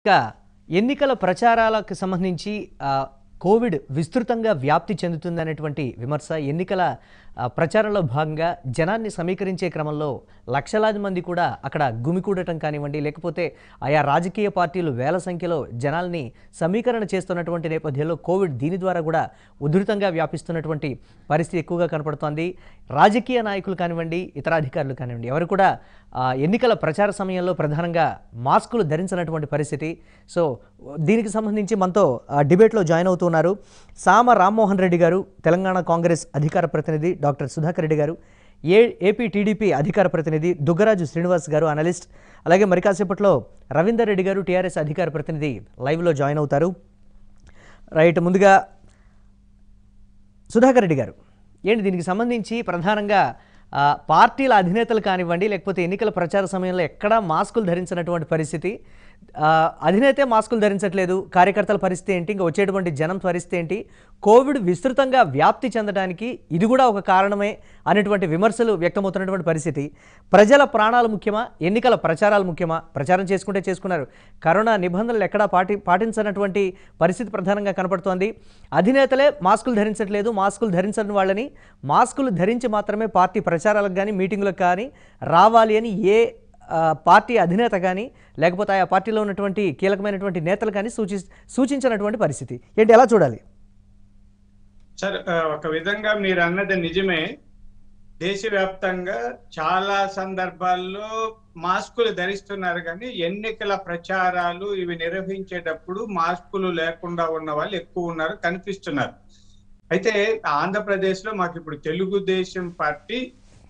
ఇక ఎన్నికల ప్రచారాలకు సంబంధించి ఆ, కోవిడ్ విస్తృతంగా వ్యాప్తి చెందుతుందనేటువంటి విమర్శ ఎన్నికల ఆ, ప్రచారంలో భాగంగా జనాన్ని సమీకరించే క్రమంలో లక్షలాది మంది కూడా అక్కడ గుమికూడటం కానివ్వండి లేకపోతే ఆయా రాజకీయ పార్టీలు వేల సంఖ్యలో జనాల్ని సమీకరణ చేస్తున్నటువంటి నేపథ్యంలో కోవిడ్ దీని ద్వారా కూడా ఉధృతంగా వ్యాపిస్తున్నటువంటి పరిస్థితి ఎక్కువగా కనపడుతోంది రాజకీయ నాయకులు కానివ్వండి ఇతర అధికారులు కానివ్వండి ఎవరు కూడా ఆ, ఎన్నికల ప్రచార సమయంలో ప్రధానంగా మాస్కులు ధరించినటువంటి పరిస్థితి సో దీనికి సంబంధించి మనతో ఆ, డిబేట్లో జాయిన్ అవుతున్నారు సామ రామ్మోహన్ రెడ్డి గారు తెలంగాణ కాంగ్రెస్ అధికార ప్రతినిధి డాక్టర్ సుధాకర్ రెడ్డి గారు ఏ ఏపీ టీడీపీ అధికార ప్రతినిధి దుగ్గరాజు శ్రీనివాస్ గారు అనలిస్ట్ అలాగే మరి కాసేపట్లో రవీందర్ రెడ్డి గారు టీఆర్ఎస్ అధికార ప్రతినిధి లైవ్లో జాయిన్ అవుతారు రైట్ ముందుగా సుధాకర్ రెడ్డి గారు ఏంటి దీనికి సంబంధించి ప్రధానంగా ఆ, పార్టీల అధినేతలు కానివ్వండి లేకపోతే ఎన్నికల ప్రచార సమయంలో ఎక్కడా మాస్కులు ధరించినటువంటి పరిస్థితి ఆ, అధినేతే మాస్కులు ధరించట్లేదు కార్యకర్తల పరిస్థితి ఏంటి ఇంకా వచ్చేటువంటి జనం పరిస్థితి ఏంటి కోవిడ్ విస్తృతంగా వ్యాప్తి చెందడానికి ఇది కూడా ఒక కారణమే అనేటువంటి విమర్శలు వ్యక్తమవుతున్నటువంటి పరిస్థితి ప్రజల ప్రాణాలు ముఖ్యమా ఎన్నికల ప్రచారాలు ముఖ్యమా ప్రచారం చేసుకుంటే చేసుకున్నారు కరోనా నిబంధనలు ఎక్కడా పాటి పాటించినటువంటి పరిస్థితి ప్రధానంగా కనపడుతోంది అధినేతలే మాస్కులు ధరించట్లేదు మాస్కులు ధరించని వాళ్ళని మాస్కులు ధరించి మాత్రమే పార్టీ ప్రచారాలకు కానీ మీటింగులకు కానీ రావాలి అని ఏ ఆ, పార్టీ అధినేత కానీ లేకపోతే ఆయా పార్టీలో ఉన్నటువంటి కీలకమైనటువంటి నేతలు కానీ సూచి సూచించినటువంటి పరిస్థితి ఏంటి ఎలా చూడాలి సరే ఆ, ఒక విధంగా మీరు అన్నది నిజమే దేశవ్యాప్తంగా చాలా సందర్భాల్లో మాస్కులు ధరిస్తున్నారు కానీ ఎన్నికల ప్రచారాలు ఇవి నిర్వహించేటప్పుడు మాస్కులు లేకుండా ఉన్న వాళ్ళు ఎక్కువ ఉన్నారు కనిపిస్తున్నారు అయితే ఆంధ్రప్రదేశ్ లో మాకు ఇప్పుడు తెలుగుదేశం పార్టీ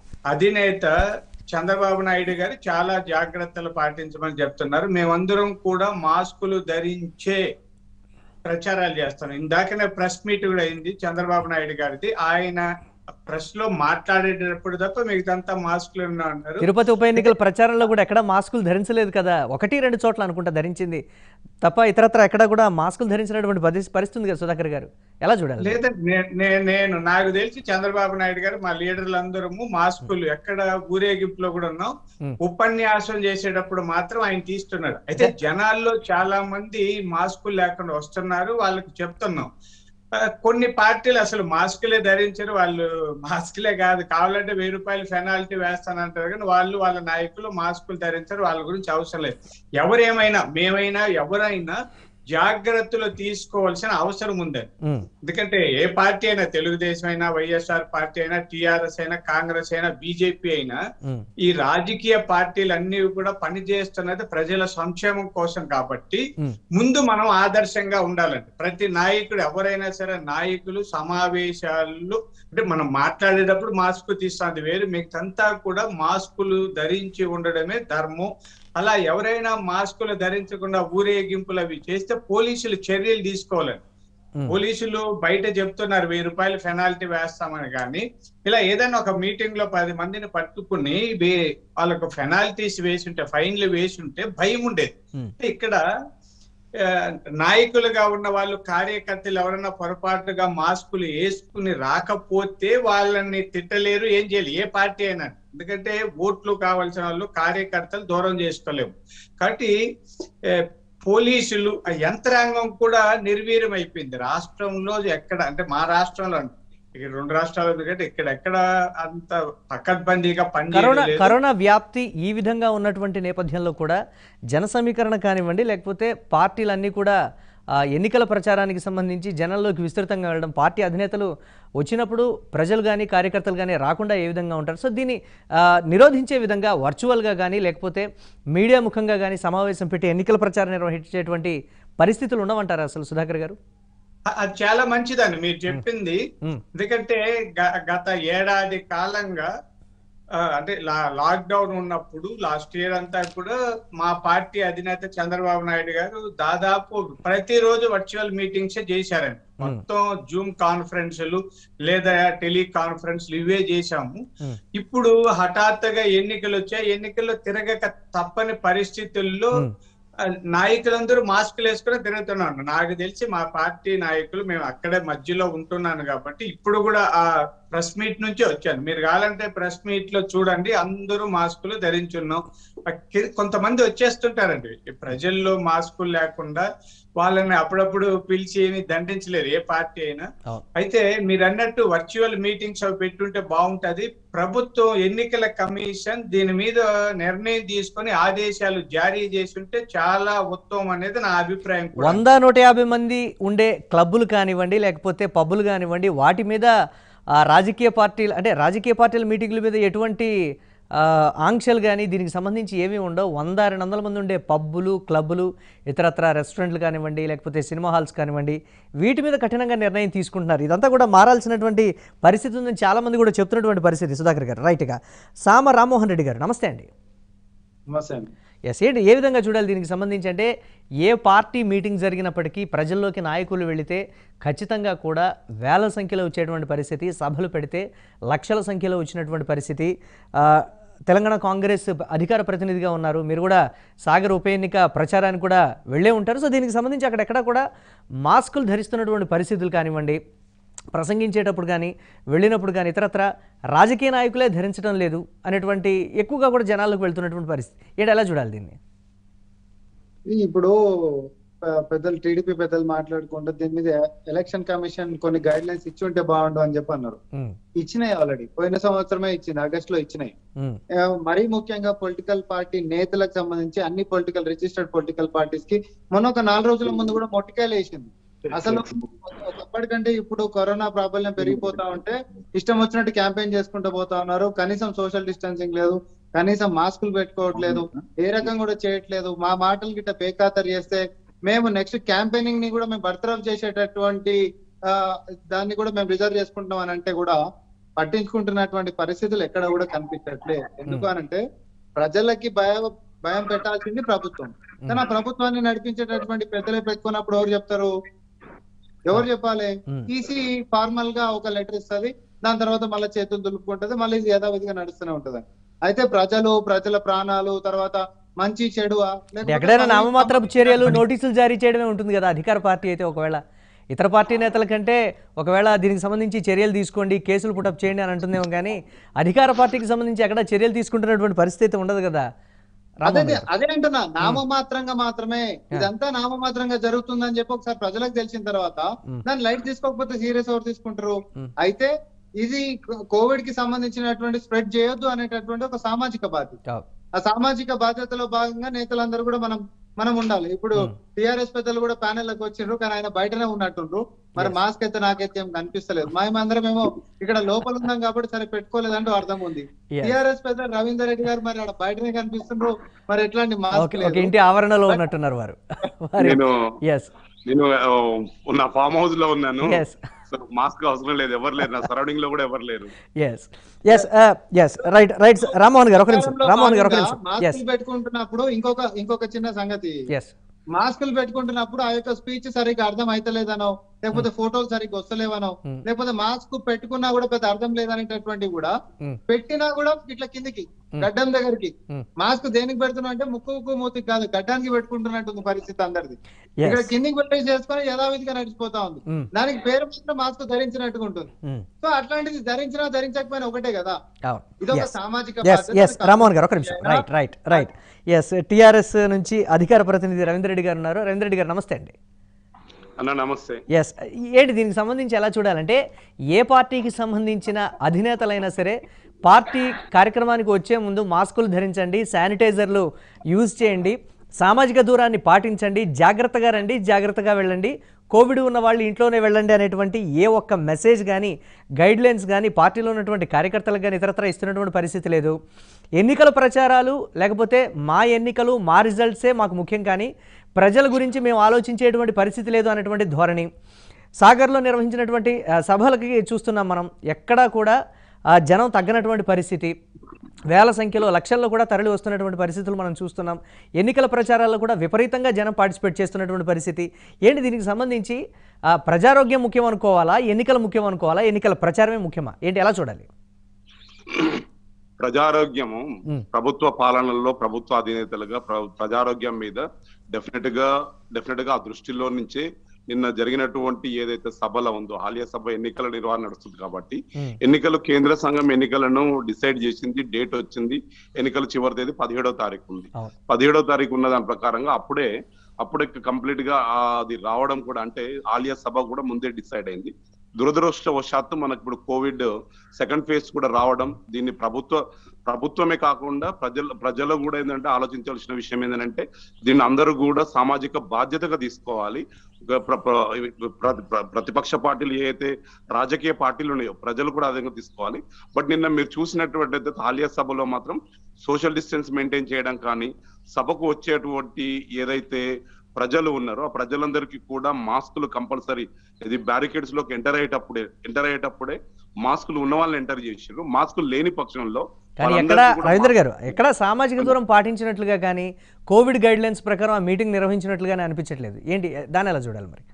అధినేత చంద్రబాబు నాయుడు గారు చాలా జాగ్రత్తలు పాటించమని చెప్తున్నారు మేమందరం కూడా మాస్కులు ధరించే ప్రచారాలు చేస్తాను ఇందాకనే ప్రెస్ మీట్ కూడా అయింది చంద్రబాబు నాయుడు గారిది ఆయన ప్రెస్ లో మాట్లాడేటప్పుడు తప్ప మిగతా మాస్కులు అన్నారు తిరుపతి ఉప ఎన్నికల ప్రచారంలో కూడా ఎక్కడా మాస్కులు ధరించలేదు కదా ఒకటి రెండు చోట్ల అనుకుంటా ధరించింది తప్ప ఇతరత్ర ఎక్కడా కూడా మాస్కులు ధరించినటువంటి పరిస్థితి పరిస్థితి ఉంది కదా సుధాకర్ గారు ఎలా చూడాలి లేదా నే- నే- నేను నాకు తెలిసి చంద్రబాబు నాయుడు గారు మా లీడర్లు అందరము మాస్కులు ఎక్కడ ఊరేగింపులో కూడా ఉన్నాం Hmm. ఉపన్యాసం చేసేటప్పుడు మాత్రం ఆయన తీస్తున్నాడు అయితే జనాల్లో చాలా మంది మాస్కులు లేకుండా వస్తున్నారు వాళ్ళకి చెప్తున్నాం ఆ, కొన్ని పార్టీలు అసలు మాస్కులే ధరించరు వాళ్ళు మాస్కులే కాదు కావాలంటే వెయ్యి రూపాయలు పెనాల్టీ వేస్తానంటారు కానీ వాళ్ళు వాళ్ళ నాయకులు మాస్కులు ధరించరు వాళ్ళ గురించి అవసరం లేదు ఎవరేమైనా మేమైనా ఎవరైనా జాగ్రత్తలు తీసుకోవాల్సిన అవసరం ఉందని ఉమ్, ఎందుకంటే ఏ పార్టీ అయినా తెలుగుదేశం అయినా వైఎస్ఆర్ పార్టీ అయినా టిఆర్ఎస్ అయినా కాంగ్రెస్ అయినా బీజేపీ అయినా ఉమ్, ఈ రాజకీయ పార్టీలు అన్ని కూడా పనిచేస్తున్నది ప్రజల సంక్షేమం కోసం కాబట్టి ఉమ్, ముందు మనం ఆదర్శంగా ఉండాలండి ప్రతి నాయకుడు ఎవరైనా సరే నాయకులు సమావేశాలు అంటే మనం మాట్లాడేటప్పుడు మాస్క్ తీస్తుంది వేరు మిగతంతా కూడా మాస్కులు ధరించి ఉండడమే ధర్మం అలా ఎవరైనా మాస్కులు ధరించకుండా ఊరేగింపులు అవి చేస్తే పోలీసులు చర్యలు తీసుకోవాలండి ఉమ్. పోలీసులు బయట చెప్తున్నారు వెయ్యి రూపాయలు పెనాల్టీ వేస్తామని కానీ ఇలా ఏదైనా ఒక మీటింగ్ లో పది మందిని పట్టుకుని వే- వాళ్ళకు పెనాల్టీస్ వేసి ఉంటే ఫైన్లు వేసి ఉంటే భయం ఉండేది ఉమ్. ఇక్కడ ఆ, నాయకులుగా ఉన్న వాళ్ళు కార్యకర్తలు ఎవరైనా పొరపాటుగా మాస్కులు వేసుకుని రాకపోతే వాళ్ళని తిట్టలేరు ఏం చేయాలి ఏ పార్టీ అయినా ఎందుకంటే ఓట్లు కావాల్సిన వాళ్ళు కార్యకర్తలు దూరం చేసుకోలేము కాబట్టి ఏ, పోలీసులు ఆ యంత్రాంగం కూడా నిర్వీర్యం అయిపోయింది రాష్ట్రంలో ఎక్కడ అంటే మా రాష్ట్రంలో ఇక్కడ రెండు రాష్ట్రాలు ఉంది కాబట్టి ఇక్కడ ఎక్కడ అంత పకడ్బందీగా కరోనా పనిచేయలేదు కరోనా వ్యాప్తి ఈ విధంగా ఉన్నటువంటి నేపథ్యంలో కూడా జన సమీకరణ కానివ్వండి లేకపోతే పార్టీలన్నీ కూడా ఆ, ఎన్నికల ప్రచారానికి సంబంధించి జనంలోకి విస్తృతంగా వెళ్ళడం పార్టీ అధినేతలు వచ్చినప్పుడు ప్రజలు కానీ కార్యకర్తలు కానీ రాకుండా ఏ విధంగా ఉంటారు సో దీన్ని ఆ, నిరోధించే విధంగా వర్చువల్గా కానీ లేకపోతే మీడియా ముఖంగా కానీ సమావేశం పెట్టి ఎన్నికల ప్రచారం నిర్వహించేటువంటి పరిస్థితులు ఉండవంటారా అసలు సుధాకర్ గారు అ- అది చాలా మంచిదండి మీరు చెప్పింది ఉమ్, ఎందుకంటే గ- గత ఏడాది కాలంగా ఆ, అంటే లా- లాక్డౌన్ ఉన్నప్పుడు లాస్ట్ ఇయర్ అంతా కూడా మా పార్టీ అధినేత చంద్రబాబు నాయుడు గారు దాదాపు ప్రతిరోజు వర్చువల్ మీటింగ్స్ చేశారండి మొత్తం జూమ్ కాన్ఫరెన్స్లు లేదా టెలికాన్ఫరెన్స్లు ఇవే చేశాము ఉమ్, ఇప్పుడు హఠాత్తుగా ఎన్నికలు వచ్చాయి ఎన్నికల్లో తిరగక తప్పని పరిస్థితుల్లో ఉమ్, ఆ, నాయకులందరూ మాస్కులు వేసుకుని తిరుగుతున్నాను నాకు తెలిసి మా పార్టీ నాయకులు మేము అక్కడే మధ్యలో ఉంటున్నాను కాబట్టి ఇప్పుడు కూడా ఆ ప్రెస్ మీట్ నుంచే వచ్చాను మీరు కావాలంటే ప్రెస్ మీట్ లో చూడండి అందరూ మాస్కులు ధరించున్నాం కి- కొంతమంది వచ్చేస్తుంటారండి ఈ ప్రజల్లో మాస్కులు లేకుండా వాళ్ళని అప్పుడప్పుడు పిలిచి దండించలేరు ఏ పార్టీ అయినా అవును. అయితే మీరు అన్నట్టు వర్చువల్ మీటింగ్స్ అవి పెట్టుంటే బాగుంటది ప్రభుత్వం ఎన్నికల కమిషన్ దీని మీద నిర్ణయం తీసుకొని ఆదేశాలు జారీ చేసి ఉంటే చాలా ఉత్తమం అనేది నా అభిప్రాయం కూడా వంద నూట యాభై మంది ఉండే క్లబ్బులు కానివ్వండి లేకపోతే పబ్బులు కానివ్వండి వాటి మీద ఆ, రాజకీయ పార్టీలు అంటే రాజకీయ పార్టీల మీటింగ్ల మీద ఎటువంటి ఆ, ఆంక్షలు కానీ దీనికి సంబంధించి ఏమీ ఉండవు వంద రెండు వందల మంది ఉండే పబ్బులు క్లబ్బులు ఇతరత్ర రెస్టారెంట్లు కానివ్వండి లేకపోతే సినిమా హాల్స్ కానివ్వండి వీటి మీద కఠినంగా నిర్ణయం తీసుకుంటున్నారు ఇదంతా కూడా మారాల్సినటువంటి పరిస్థితి ఉందని చాలామంది కూడా చెప్తున్నటువంటి పరిస్థితి సుధాకర్ గారు రైట్గా సామ రామ్మోహన్ రెడ్డి గారు నమస్తే అండి నమస్తే అండి ఎస్ ఏంటి ఏ విధంగా చూడాలి దీనికి సంబంధించి అంటే ఏ పార్టీ మీటింగ్ జరిగినప్పటికీ ప్రజల్లోకి నాయకులు వెళితే ఖచ్చితంగా కూడా వేల సంఖ్యలో వచ్చేటువంటి పరిస్థితి సభలు పెడితే లక్షల సంఖ్యలో వచ్చినటువంటి పరిస్థితి ఆ, తెలంగాణ కాంగ్రెస్ అధికార ప్రతినిధిగా ఉన్నారు మీరు కూడా సాగర్ ఉప ఎన్నిక ప్రచారానికి కూడా వెళ్ళే ఉంటారు సో దీనికి సంబంధించి అక్కడెక్కడ కూడా మాస్కులు ధరిస్తున్నటువంటి పరిస్థితులు కానివ్వండి ప్రసంగించేటప్పుడు కానీ వెళ్ళినప్పుడు కానీ ఇతరత్ర రాజకీయ నాయకులే ధరించడం లేదు అనేటువంటి ఎక్కువగా కూడా జనాలకు వెళ్తున్నటువంటి పరిస్థితి ఏంటి ఎలా చూడాలి దీన్ని ఇది ఇప్పుడు ప- పెద్దలు టీడీపీ పెద్దలు మాట్లాడుకుంటే దీని మీద ఎలక్షన్ కమిషన్ కొన్ని గైడ్ లైన్స్ ఇచ్చి ఉంటే బాగుండు అని చెప్పి అన్నారు ఉమ్, ఇచ్చినాయి ఆల్రెడీ పోయిన సంవత్సరమే ఇచ్చింది ఆగస్ట్ లో ఇచ్చినాయి ఉమ్, ఆ, మరీ ముఖ్యంగా పొలిటికల్ పార్టీ నేతలకు సంబంధించి అన్ని పొలిటికల్ రిజిస్టర్డ్ పొలిటికల్ పార్టీస్ కి మొన్న ఒక నాలుగు రోజుల ముందు కూడా మొట్టికాయలు వేసింది అసలు ఒకప్పటికంటే ఇప్పుడు కరోనా ప్రాబల్యం పెరిగిపోతా ఉంటే ఇష్టం వచ్చినట్టు క్యాంపెయిన్ చేసుకుంటూ పోతా ఉన్నారు కనీసం సోషల్ డిస్టెన్సింగ్ లేదు కనీసం మాస్కులు పెట్టుకోవట్లేదు ఏ రకం కూడా చేయట్లేదు మా మాటలు గిట్ట బేఖాతరు చేస్తే మేము నెక్స్ట్ క్యాంపెయినింగ్ ని కూడా మేము బర్తరఫ్ చేసేటటువంటి ఆ, దాన్ని కూడా మేము రిజర్వ్ చేసుకుంటాం అని అంటే కూడా పట్టించుకుంటున్నటువంటి పరిస్థితులు ఎక్కడ కూడా కనిపించట్లే ఎందుకు అనంటే ప్రజలకి భయం భయం పెట్టాల్సింది ప్రభుత్వం కానీ ఆ ప్రభుత్వాన్ని నడిపించేటటువంటి పెద్దలే పెట్టుకున్నప్పుడు ఎవరు చెప్తారు ఎవరు చెప్పాలి ఉమ్, ఈసీ ఫార్మల్ గా ఒక లెటర్ ఇస్తది దాని తర్వాత మళ్ళీ చేతులు దులుపుకుంటది మళ్ళీ ఇది యథావిధిగా నడుస్తూనే ఉంటది అయితే ప్రజలు ప్రజల ప్రాణాలు తర్వాత మంచి చెడు అంటే ఎక్కడైనా నామమాత్రపు చర్యలు నోటీసులు జారీ చేయడమే ఉంటుంది కదా అధికార పార్టీ అయితే ఒకవేళ ఇతర పార్టీ నేతల కంటే ఒకవేళ దీనికి సంబంధించి చర్యలు తీసుకోండి కేసులు పుటప్ చేయండి అని అంటుందేమో కానీ అధికార పార్టీకి సంబంధించి ఎక్కడ చర్యలు తీసుకుంటున్నటువంటి పరిస్థితి ఉండదు కదా అదే రామ్మోహన్ గారు. అదే అంటున్నా నామమాత్రంగా మాత్రమే ఇదంతా నామమాత్రంగా జరుగుతుందని చెప్పి ఒకసారి ప్రజలకు తెలిసిన తర్వాత మ్. దాన్ని లైట్ తీసుకోకపోతే సీరియస్ ఎవరు తీసుకుంటారు మ్. అయితే ఇది కోవిడ్ కి సంబంధించినటువంటి స్ప్రెడ్ చేయొద్దు అనేటటువంటి ఒక సామాజిక బాధ్యత అవును. ఆ సామాజిక బాధ్యతలో భాగంగా నేతలందరూ కూడా మనం మనం ఉండాలి ఇప్పుడు మ్. టిఆర్ఎస్ పెద్దలు కూడా ప్యానెల్ లకు వచ్చిండ్రు కానీ ఆయన బయటనే ఉన్నట్టుండ్రు మరి Yes. మాస్క్ అయితే నాకైతే ఏం కనిపిస్తలేదు మేమందరం ఏమో ఇక్కడ లోపల ఉన్నాం కాబట్టి సరే పెట్టుకోలేదంటూ అర్థం ఉంది Yes. టిఆర్ఎస్ పెద్ద రవీందర్ రెడ్డి గారు మరి ఆడ బయటనే కనిపిస్తుండ్రు మరి ఎట్లాంటి మాస్క్ ఓకే ఒక ఇంటి ఆవరణలో ఉన్నట్టున్నారు వారు నేను ఎస్ నేను ఆ, ఉన్న ఫామ్ హౌస్ లో ఉన్నాను ఎస్ సో మాస్క్ అవసరం లేదు ఎవరు లేరు నా సరౌండింగ్ లో కూడా ఎవరు లేరు yes yes yes right right Rammohan garu ఒక నిమిషం రామ్మోహన్ గారు ఒక నిమిషం ఎస్ మాస్కులు పెట్టుకుంటున్నప్పుడు ఇంకొక ఇంకొక చిన్న సంగతి ఎస్ మాస్కులు పెట్టుకుంటున్నప్పుడు ఆ యొక్క స్పీచ్ సరిగ్గా అర్థం అయితలేదనో లేకపోతే ఫోటోలు సరిగ్గా వస్తలేవనో Hmm. లేకపోతే మాస్క్ పెట్టుకున్నా కూడా పెద్ద అర్థం లేదనేటటువంటివి కూడా Hmm. పెట్టినా కూడా ఇట్లా కిందికి Hmm. గడ్డం దగ్గరికి Hmm. మాస్క్ దేనికి పెడుతున్నా అంటే ముక్కు మూతికి కాదు గడ్డానికి పెట్టుకుంటున్నట్టుంది పరిస్థితి అందరిది ఇక్కడ ఎస్ కిందికి పెట్టేసి చేసుకొని యథావిధిగా నడిచిపోతా ఉంది దానికి పేరు మాత్రం మాస్క్ ధరించినట్టుగా ఉంటుంది సో అట్లాంటిది ధరించినా ధరించకపోయినా ఒకటే కదా ఇది ఒక ఎస్ సామాజిక ఎస్ బాధ్యత. ఎస్ రామ్మోహన్ గారు ఒక నిమిషం right right right yes TRS నుంచి అధికార ప్రతినిధి రవీంద్ర రెడ్డి గారు ఉన్నారు రవీంద్ర రెడ్డి గారు నమస్తే అండి అన్న నమస్తే ఎస్ ఏంటి దీనికి సంబంధించి ఎలా చూడాలంటే ఏ పార్టీకి సంబంధించిన అధినేతలైనా సరే పార్టీ కార్యక్రమానికి వచ్చే ముందు మాస్కులు ధరించండి శానిటైజర్లు యూజ్ చేయండి సామాజిక దూరాన్ని పాటించండి జాగ్రత్తగా రండి జాగ్రత్తగా వెళ్ళండి కోవిడ్ ఉన్న వాళ్ళు ఇంట్లోనే వెళ్ళండి అనేటువంటి ఏ ఒక్క మెసేజ్ కానీ గైడ్ లైన్స్ కానీ పార్టీలో ఉన్నటువంటి కార్యకర్తలకు కానీ ఇతరత్ర ఇస్తున్నటువంటి పరిస్థితి లేదు ఎన్నికల ప్రచారాలు లేకపోతే మా ఎన్నికలు మా రిజల్ట్సే మాకు ముఖ్యం కానీ ప్రజల గురించి మేము ఆలోచించేటువంటి పరిస్థితి లేదు అనేటువంటి ధోరణి సాగర్లో నిర్వహించినటువంటి ఆ, సభలకి చూస్తున్నాం మనం ఎక్కడా కూడా ఆ, జనం తగ్గనటువంటి పరిస్థితి వేల సంఖ్యలో లక్షల్లో కూడా తరలి వస్తున్నటువంటి పరిస్థితులు మనం చూస్తున్నాం ఎన్నికల ప్రచారాల్లో కూడా విపరీతంగా జనం పార్టిసిపేట్ చేస్తున్నటువంటి పరిస్థితి ఏంటి దీనికి సంబంధించి ఆ, ప్రజారోగ్యం ముఖ్యం అనుకోవాలా ఎన్నికలు ముఖ్యం అనుకోవాలా ఎన్నికల ప్రచారమే ముఖ్యమా ఏంటి ఎలా చూడాలి ప్రజారోగ్యము మ్. ప్రభుత్వ పాలనలో ప్రభుత్వ అధినేతలుగా ప్ర- ప్రజారోగ్యం మీద డెఫినెట్ గా డెఫినెట్ గా ఆ దృష్టిలో నుంచి నిన్న జరిగినటువంటి ఏదైతే సభలో ఉందో ఆలియా సభ ఎన్నికల నిర్వహణ నడుస్తుంది కాబట్టి ఉమ్, ఎన్నికలు కేంద్ర సంఘం ఎన్నికలను డిసైడ్ చేసింది డేట్ వచ్చింది ఎన్నికలు చివరి తేదీ పదిహేడో తారీఖు ఉంది అవును. పదిహేడో తారీఖు ఉన్న దాని ప్రకారంగా అప్పుడే అప్పుడే కంప్లీట్ గా ఆ అది రావడం కూడా అంటే ఆలియా సభ కూడా ముందే డిసైడ్ అయింది దురదృష్టవశాత్తు మనకు ఇప్పుడు కోవిడ్ సెకండ్ ఫేజ్ కూడా రావడం దీన్ని ప్రభుత్వ ప్రభుత్వమే కాకుండా ప్రజలు ప్రజలు కూడా ఏంటంటే ఆలోచించాల్సిన విషయం ఏంటంటే దీన్ని అందరూ కూడా సామాజిక బాధ్యతగా తీసుకోవాలి ప్ర- ప్ర- ప్ర- ప్ర- ప్రతిపక్ష పార్టీలు ఏ అయితే రాజకీయ పార్టీలు ఉన్నాయో ప్రజలు కూడా అదే తీసుకోవాలి బట్ నిన్న మీరు చూసినటువంటి ఆలియా సభలో మాత్రం సోషల్ డిస్టెన్స్ మెయింటైన్ చేయడం కానీ సభకు వచ్చేటువంటి ఏదైతే ప్రజలు ఉన్నారో ఆ ప్రజలందరికీ కూడా మాస్కులు కంపల్సరీ ఇది బ్యారికేడ్స్ లోకి ఎంటర్ అయ్యేటప్పుడే ఎంటర్ అయ్యేటప్పుడే మాస్కులు ఉన్న వాళ్ళని ఎంటర్ చేసారు మాస్కులు లేని పక్షంలో కానీ ఎక్కడ వాళ్ళందరికీ కూడా రవీంద్ర గారు ఎక్కడ సామాజిక దూరం పాటించినట్లుగా కానీ కోవిడ్ గైడ్ లైన్స్ ప్రకారం ఆ మీటింగ్ నిర్వహించినట్లుగానే అనిపించట్లేదు ఏంటి దాన్ని ఎలా చూడాలి మరి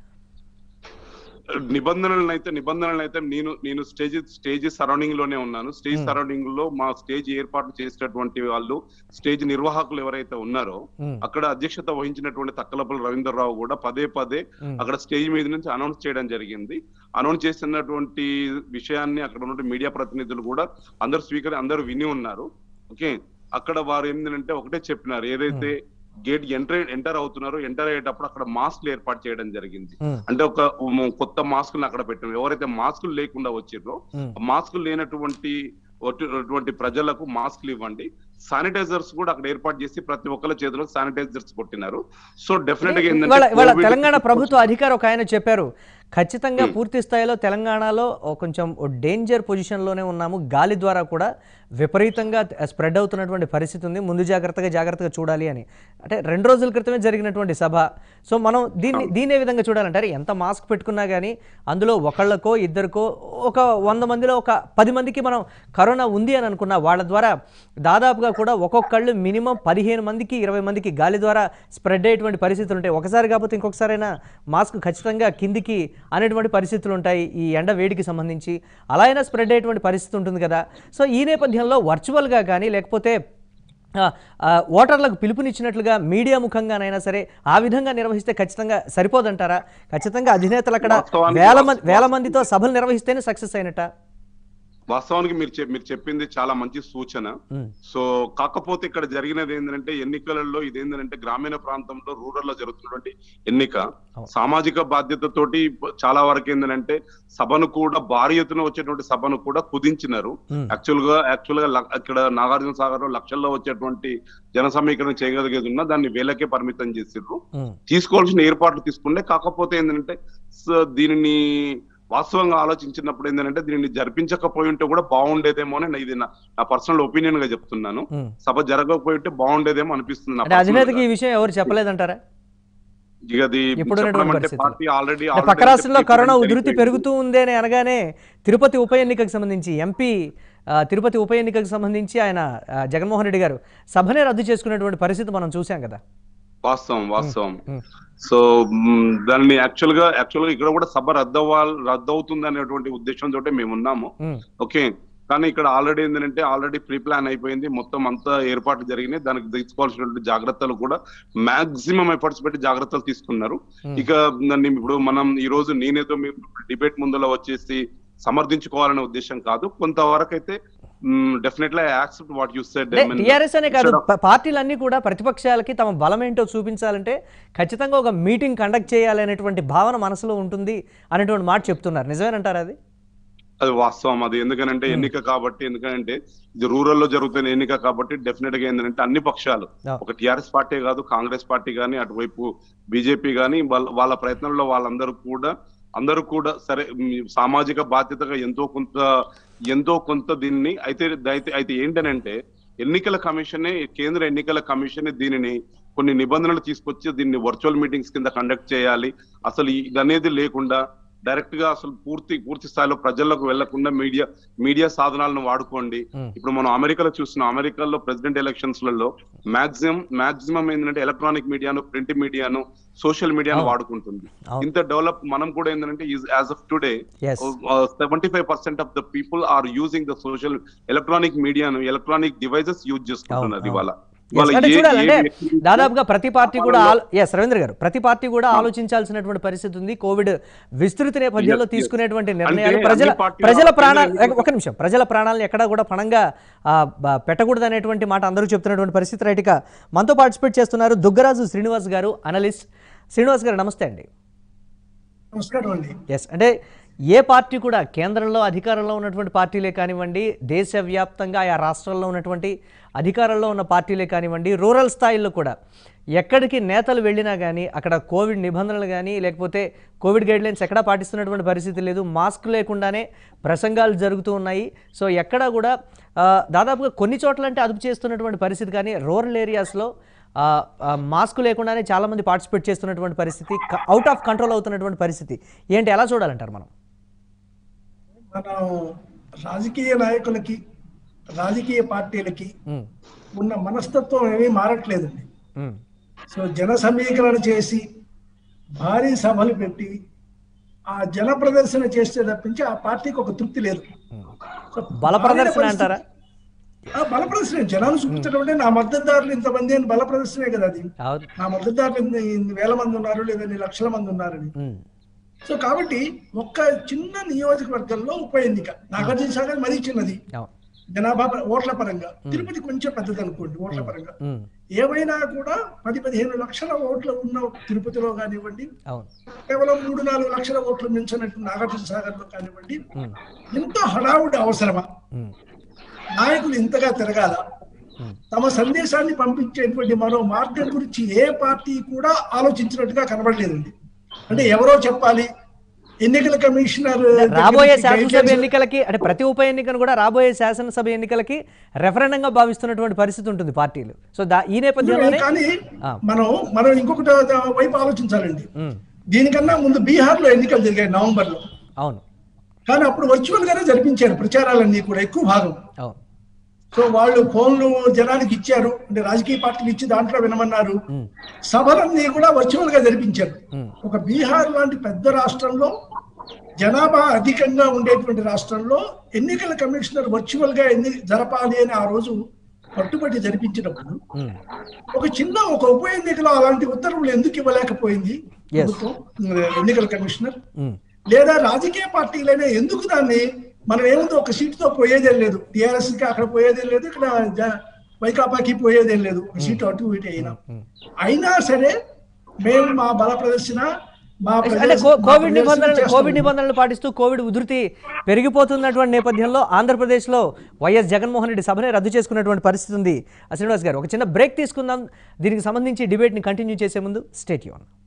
నిబంధనలను అయితే నిబంధనలను అయితే నేను నేను స్టేజ్ స్టేజ్ సరౌండింగ్ లోనే ఉన్నాను స్టేజ్ Hmm. సరౌండింగ్ లో మా స్టేజ్ ఏర్పాటు చేసినటువంటి వాళ్ళు స్టేజ్ నిర్వాహకులు ఎవరైతే ఉన్నారో ఉమ్, అక్కడ అధ్యక్షత వహించినటువంటి తక్కలపల్లి రవీంద్రరావు కూడా పదే పదే ఉమ్, అక్కడ స్టేజ్ మీద నుంచి అనౌన్స్ చేయడం జరిగింది అనౌన్స్ చేసినటువంటి విషయాన్ని అక్కడ ఉన్నటువంటి మీడియా ప్రతినిధులు కూడా అందరు స్పీకర్ అందరూ విని ఉన్నారు ఓకే అక్కడ వారు ఏంటంటే ఒకటే చెప్పినారు ఏదైతే గేట్ ఎంటర్ ఎంటర్ అవుతున్నారో ఎంటర్ అయ్యేటప్పుడు అక్కడ మాస్క్లు ఏర్పాటు చేయడం జరిగింది ఉమ్, అంటే ఒక ఉమ్, కొత్త మాస్కులు అక్కడ పెట్టాం ఎవరైతే మాస్కులు లేకుండా వచ్చిర్రో ఉమ్. మాస్కులు లేనటువంటి ఒట్టి- అటువంటి ప్రజలకు మాస్కులు ఇవ్వండి శానిటైజర్స్ కూడా అక్కడ ఏర్పాటు చేసి ప్రతి ఒక్కరి చేతిలో శానిటైజర్స్ కొట్టినారు సో డెఫినెట్ గా ఏంటంటే ఇవాళ ఇవాళ COVID- తెలంగాణ ప్రభుత్వ అధికారి ఒక ఆయన చెప్పారు ఖచ్చితంగా Hmm. పూర్తి స్థాయిలో తెలంగాణలో ఓ కొంచెం డేంజర్ పొజిషన్లోనే ఉన్నాము గాలి ద్వారా కూడా విపరీతంగా స్ప్రెడ్ అవుతున్నటువంటి పరిస్థితి ఉంది ముందు జాగ్రత్తగా జాగ్రత్తగా చూడాలి అని అంటే రెండు రోజుల క్రితమే జరిగినటువంటి సభ సో మనం దీన్ని దీన్ని ఏ విధంగా చూడాలంటారు ఎంత మాస్క్ పెట్టుకున్నా కానీ అందులో ఒకళ్ళకో ఇద్దరికో ఒక వంద మందిలో ఒక పది మందికి మనం కరోనా ఉంది అని అనుకున్నా వాళ్ళ ద్వారా దాదాపుగా కూడా ఒక్కొక్కళ్ళు మినిమం పదిహేను మందికి ఇరవై మందికి గాలి ద్వారా స్ప్రెడ్ అయ్యేటువంటి పరిస్థితులు ఉంటాయి ఒకసారి కాకపోతే ఇంకొకసారైనా మాస్క్ ఖచ్చితంగా కిందికి అనేటువంటి పరిస్థితులు ఉంటాయి ఈ ఎండ వేడికి సంబంధించి అలా అయినా స్ప్రెడ్ అయ్యేటువంటి పరిస్థితి ఉంటుంది కదా సో ఈ నేపథ్యంలో వర్చువల్గా కానీ లేకపోతే ఆ, ఆ, ఓటర్లకు పిలుపునిచ్చినట్లుగా మీడియా ముఖంగానైనా సరే ఆ విధంగా నిర్వహిస్తే ఖచ్చితంగా సరిపోదంటారా ఖచ్చితంగా అధినేతలు అక్కడ వాస్తవానికి వేల మంది వాస్తవ- వేల మందితో సభలు నిర్వహిస్తేనే సక్సెస్ అయినట్ట వాస్తవానికి మీరు చెప్- మీరు చెప్పింది చాలా మంచి సూచన ఉమ్, సో కాకపోతే ఇక్కడ జరిగినది ఏంటంటే ఎన్నికలలో ఇదేంటంటే గ్రామీణ ప్రాంతంలో రూరల్ లో జరుగుతున్నటువంటి ఎన్నిక అవును. సామాజిక బాధ్యతతోటి చాలా వరకు ఏంటంటే సభను కూడా భారీ ఎత్తున వచ్చేటువంటి సభను కూడా కుదించినారు ఉమ్, యాక్చువల్ గా యాక్చువల్ గా ల- ఇక్కడ నాగార్జున సాగర్ లో లక్షల్లో వచ్చేటువంటి జన సమీకరణ చేయగలిగేది ఉన్నా దాన్ని వేలకే పరిమితం చేసిర్రు ఉమ్, తీసుకోవాల్సిన ఏర్పాట్లు తీసుకుంటే కాకపోతే ఏంటంటే స- దీనిని వాస్తవంగా ఆలోచించినప్పుడు ఏంటంటే దీనిని జరిపించకపోయి ఉంటే కూడా బాగుండేదేమో అని ఇది నా నా పర్సనల్ ఒపీనియన్ గా చెప్తున్నాను ఉమ్. సభ జరగకపోయి ఉంటే బాగుండేదేమో అనిపిస్తుంది నా అంటే personal అధినేతకి గా. ఈ విషయం ఎవరు చెప్పలేదంటారా ఇక అది ఇప్పుడు చెప్పడం ఉన్నటువంటి అంటే పరిస్థితులు. పార్టీ ఆల్రెడీ అంటే పక్క రాష్ట్రంలో కరోనా ఉధృతి పెరుగుతూ ఉంది అని అనగానే తిరుపతి ఉప ఎన్నికకు సంబంధించి ఎంపీ ఆ, తిరుపతి ఉప ఎన్నికకు సంబంధించి ఆయన ఆ, జగన్మోహన్ రెడ్డి గారు సభనే రద్దు చేసుకునేటువంటి పరిస్థితి మనం చూసాం కదా వాస్తవం వాస్తవం ఉమ్, సో మ్, దాన్ని యాక్చువల్ గా యాక్చువల్ గా ఇక్కడ కూడా సభ రద్దవ్వాలి రద్దవుతుంది అనేటువంటి ఉద్దేశంతో మేము ఉన్నాము ఉమ్, ఓకే కానీ ఇక్కడ ఆల్రెడీ ఏంటంటే ఆల్రెడీ ప్రీ ప్లాన్ అయిపోయింది మొత్తం అంతా ఏర్పాట్లు జరిగినాయి దానికి తీసుకోవాల్సినటువంటి జాగ్రత్తలు కూడా మాక్సిమం ఎఫర్ట్స్ పెట్టి జాగ్రత్తలు తీసుకున్నారు ఉమ్. ఇక నన్ను ఇప్పుడు మనం ఈ రోజు నేనేదో మీ డిబేట్ ముందులో వచ్చేసి సమర్థించుకోవాలనే ఉద్దేశం కాదు కొంతవరకు అయితే definitely accept what you said అంటే టీఆర్ఎస్ అనే కాదు ప- పార్టీలన్నీ కూడా ప్రతిపక్షాలకి తమ బలం ఏంటో చూపించాలంటే ఖచ్చితంగా ఒక మీటింగ్ కండక్ట్ చేయాలి అనేటువంటి భావన మనసులో ఉంటుంది అనేటువంటి మాట చెప్తున్నారు నిజమేనంటారా అది అది వాస్తవం అది ఎందుకనంటే ఎన్నిక కాబట్టి ఎందుకంటే ఇది రూరల్ లో జరుగుతున్న ఎన్నిక కాబట్టి డెఫినెట్ గా ఏంటంటే అన్ని పక్షాలు Yeah. ఒక టిఆర్ఎస్ పార్టీ కాదు కాంగ్రెస్ పార్టీ కానీ అటువైపు బీజేపీ కానీ వాళ్ళ వాళ్ళ ప్రయత్నంలో వాళ్ళందరూ కూడా అందరూ కూడా సరే ఉమ్, సామాజిక బాధ్యతగా ఎంతో కొంత ఎంతో కొంత దీన్ని అయితే అయితే అయితే ఏంటనంటే ఎన్నికల కమిషనే కేంద్ర ఎన్నికల కమిషన్ దీనిని కొన్ని నిబంధనలు తీసుకొచ్చి దీన్ని వర్చువల్ మీటింగ్స్ కింద కండక్ట్ చేయాలి అసలు ఇది అనేది లేకుండా డైరెక్ట్ గా అసలు పూర్తి పూర్తి స్థాయిలో ప్రజలకు వెళ్లకుండా మీడియా మీడియా సాధనాలను వాడుకోండి ఉమ్, ఇప్పుడు మనం అమెరికాలో చూస్తున్నాం అమెరికాలో ప్రెసిడెంట్ ఎలక్షన్స్ లలో మాక్సిమం మాక్సిమం ఏంటంటే ఎలక్ట్రానిక్ మీడియాను ప్రింట్ మీడియాను సోషల్ మీడియాను అవును. వాడుకుంటుంది అవును. ఇంత డెవలప్ మనం కూడా ఏంటంటే as of today yes seventy five percent of the people are using the social electronic మీడియాను ఎలక్ట్రానిక్ డివైజెస్ యూజ్ చేసుకుంటున్నారు అవును, ఇవాళ ఇవాళ అంటే ఏ- చూడాలి ఏ అంటే వ్యక్తి- దాదాపుగా ప్రతి పార్టీ కూడా ఎస్ రవీంద్ర గారు ప్రతి పార్టీ కూడా ఆలోచించాల్సినటువంటి పరిస్థితి ఉంది కోవిడ్ విస్తృతి నేపథ్యంలో Yes, yes. తీసుకునేటువంటి నిర్ణయాలు అంటే ప్రజల అన్ని పార్టీల ప్రజల ప్రాణాలు కేంద్ర ఒక నిమిషం ప్రజల ప్రాణాలను ఎక్కడా కూడా పణంగా ఆ, బ- పెట్టకూడదు అనేటువంటి మాట అందరూ చెప్తున్నటువంటి పరిస్థితి రైట్ ఇక మనతో పార్టిసిపేట్ చేస్తున్నారు దుగ్గరాజు శ్రీనివాస్ గారు అనలిస్ట్ శ్రీనివాస్ గారు నమస్తే అండి నమస్కారం అండి ఎస్ అంటే ఏ పార్టీ కూడా కేంద్రంలో అధికారంలో ఉన్నటువంటి పార్టీలే కానివ్వండి దేశవ్యాప్తంగా ఆయా రాష్ట్రాల్లో ఉన్నటువంటి అధికారంలో ఉన్న పార్టీలే కానివ్వండి రూరల్ స్థాయిల్లో కూడా ఎక్కడికి నేతలు వెళ్ళినా కానీ అక్కడ కోవిడ్ నిబంధనలు కానీ లేకపోతే కోవిడ్ గైడ్లైన్స్ ఎక్కడా పాటిస్తున్నటువంటి పరిస్థితి లేదు మాస్క్ లేకుండానే ప్రసంగాలు జరుగుతూ ఉన్నాయి సో ఎక్కడా కూడా ఆ, దాదాపుగా కొన్ని చోట్ల అంటే అదుపు చేస్తున్నటువంటి పరిస్థితి కానీ రూరల్ ఏరియాస్లో ఆ, ఆ, మాస్క్ లేకుండానే చాలామంది పార్టిసిపేట్ చేస్తున్నటువంటి పరిస్థితి అవుట్ ఆఫ్ కంట్రోల్ అవుతున్నటువంటి పరిస్థితి ఏంటి ఎలా చూడాలంటారు మనం మనం రాజకీయ నాయకులకి రాజకీయ పార్టీలకి ఉమ్, ఉన్న మనస్తత్వం ఏమీ మారట్లేదండి ఉమ్, సో జన సమీకరణ చేసి భారీ సభలు పెట్టి ఆ జన ప్రదర్శన చేస్తే తప్పించి ఆ పార్టీకి ఒక తృప్తి లేదు ఉమ్. సో బల ప్రదర్శన భారీ అంటారా ఆ బల ప్రదర్శన జనాలు చూపించడం అంటే నా మద్దతుదారులు ఇంతమంది అని బల ప్రదర్శనే కదా అది అవును నా మద్దతుదారులు ఇన్ని ఇన్ని వేల మంది ఉన్నారు లేదా ఇన్ని లక్షల మంది ఉన్నారని ఉమ్, సో కాబట్టి ఒక్క చిన్న నియోజకవర్గంలో ఉప ఎన్నిక నాగార్జున సాగర్ మరీ చిన్నది అవును జనాభా ప- ఓట్ల పరంగా తిరుపతి కొంచెం పెద్దది అనుకోండి ఓట్ల పరంగా ఉమ్, ఏమైనా కూడా పది పదిహేను లక్షల ఓట్లు ఉన్న తిరుపతిలో కానివ్వండి అవును కేవలం మూడు నాలుగు లక్షల ఓట్లు మించినట్టు నాగార్జున సాగర్ లో కానివ్వండి ఉమ్, ఎంతో హడావుడి అవసరమా ఉమ్, నాయకులు ఇంతగా తిరగాల ఉమ్, తమ సందేశాన్ని పంపించేటువంటి మరో మార్గం గురించి ఏ పార్టీ కూడా ఆలోచించినట్టుగా కనబడలేదండి అంటే ఎవరో చెప్పాలి ఎన్నికల కమిషనర్ దగ్గర రాబోయే నుంచి శాసనసభ guidelines- ఎన్నికలకి అంటే ప్రతి ఉప ఎన్నికను కూడా రాబోయే శాసనసభ ఎన్నికలకి రెఫరెండంగా భావిస్తున్నటువంటి పరిస్థితి ఉంటుంది పార్టీలు సో దా ఈ నేపథ్యంలోనే కానీ ఆ. మనం మనం ఇంకొకటి వైపు ఆలోచించాలండి ఉమ్, దీనికన్నా ముందు బీహార్ లో ఎన్నికలు జరిగాయి నవంబర్ లో అవును కానీ అప్పుడు వర్చువల్ గానే జరిపించారు ప్రచారాలన్నీ కూడా ఎక్కువ భాగం అవును సో వాళ్ళు ఫోన్లు జనానికి ఇచ్చారు అంటే రాజకీయ పార్టీలు ఇచ్చి దాంట్లో వినమన్నారు ఉమ్, సభలన్నీ కూడా వర్చువల్ గా జరిపించారు ఉమ్, ఒక బీహార్ లాంటి పెద్ద రాష్ట్రంలో జనాభా అధికంగా ఉండేటువంటి రాష్ట్రంలో ఎన్నికల కమిషనర్ వర్చువల్ గా ఎన్ని జరపాలి అని ఆ రోజు పట్టుబట్టి జరిపించినప్పుడు ఉమ్, ఒక చిన్న ఒక ఉప ఎన్నికలో అలాంటి ఉత్తర్వులు ఎందుకు ఇవ్వలేకపోయింది Yes. ప్రభుత్వం, ఎన్నికల కమిషనర్ ఉమ్, లేదా రాజకీయ పార్టీలైనా ఎందుకు దాన్ని మనం ఏముంది ఒక సీటుతో పోయేదేం లేదు టిఆర్ఎస్ కి అక్కడ పోయేదేం లేదు ఇక్కడ జ- వైకాపాకి పోయేదేం లేదు ఒక సీటు అటు ఇటు అయినా ఉమ్. అయినా సరే మేము మా బల ప్రదర్శన మా అంటే ప్రదర్శన- కో- మా కోవిడ్ ప్రదర్శన నిబంధనలు చేస్తాం. కోవిడ్ నిబంధనలు పాటిస్తూ కోవిడ్ ఉధృతి పెరిగిపోతున్నటువంటి నేపథ్యంలో ఆంధ్రప్రదేశ్లో వైఎస్ జగన్మోహన్ రెడ్డి సభని రద్దు చేసుకున్నటువంటి పరిస్థితి ఉంది శ్రీనివాస్ గారు ఒక చిన్న బ్రేక్ తీసుకుందాం దీనికి సంబంధించి డిబేట్ని కంటిన్యూ చేసే ముందు స్టేట్ యూన్